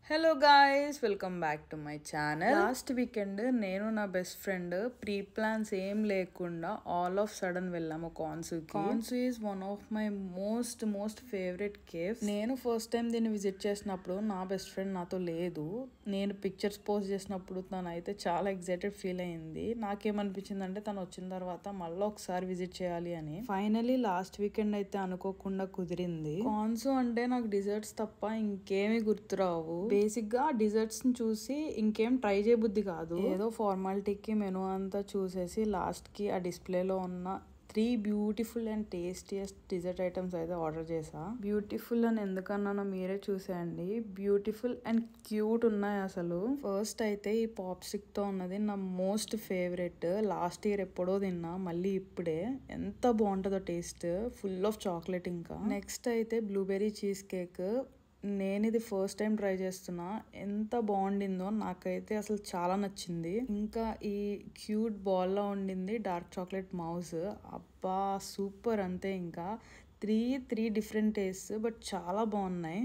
hello guys welcome back to my channel last weekend నేను నా best friend pre plans ఏం లేకుండా all of sudden వెళ్ళాము కాన్సు కాన్సు is one of my most most favourite cave నేను ఫస్ట్ టైం దీన్ని విజిట్ చేసినప్పుడు నా బెస్ట్ ఫ్రెండ్ నాతో లేదు నేను పిక్చర్స్ పోస్ట్ చేసినప్పుడు తను అయితే చాలా ఎక్సైటెడ్ ఫీల్ అయింది నాకేమనిపించింది అంటే తను వచ్చిన తర్వాత మళ్ళీ ఒకసారి విజిట్ చేయాలి అని ఫైనలీ లాస్ట్ వీకెండ్ అయితే అనుకోకుండా కుదిరింది కాన్సు అంటే నాకు డిజర్ట్స్ తప్ప ఇంకేమీ గుర్తురావు బేసిక్ గా డిజర్ట్స్ ని చూసి ఇంకేం ట్రై చేయబుద్ధి కాదు ఏదో ఫార్మాలిటీకి మెనూ అంతా చూసేసి లాస్ట్ కి ఆ డిస్ప్లేలో ఉన్న three beautiful and tastiest dessert items అయితే ఆర్డర్ చేసా బ్యూటిఫుల్ అని ఎందుకన్నానో మీరే చూసేయండి బ్యూటిఫుల్ అండ్ క్యూట్ ఉన్నాయి అసలు ఫస్ట్ అయితే ఈ పాప్స్టిక్ తో ఉన్నది నా మోస్ట్ ఫేవరెట్ లాస్ట్ ఇయర్ ఎప్పుడో తిన్నా మళ్ళీ ఇప్పుడే ఎంత బాగుంటుందో టేస్ట్ ఫుల్ ఆఫ్ చాక్లెట్ ఇంకా నెక్స్ట్ అయితే బ్లూబెర్రీ చీజ్ కేక్ నేను ఇది ఫస్ట్ టైం ట్రై చేస్తున్నా ఎంత బాగుండిందో నాకైతే అసలు చాలా నచ్చింది ఇంకా ఈ క్యూట్ బాల్లో ఉండింది డార్క్ చాక్లెట్ మౌస్ అబ్బా సూపర్ అంతే ఇంకా three three different taste but చాలా బాగున్నాయి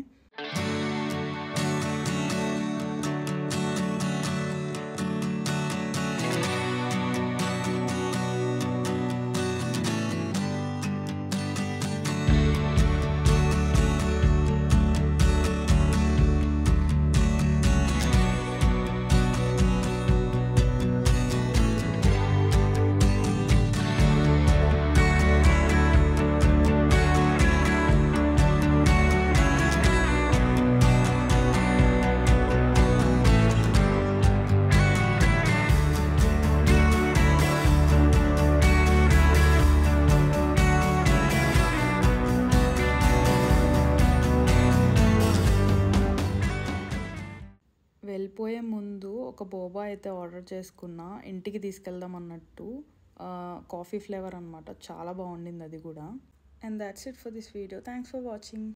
వెళ్ళిపోయే ముందు ఒక బోబా అయితే ఆర్డర్ చేసుకున్నా ఇంటికి తీసుకెళ్దాం అన్నట్టు కాఫీ ఫ్లేవర్ అనమాట చాలా బాగుండింది అది కూడా and that's it for this video thanks for watching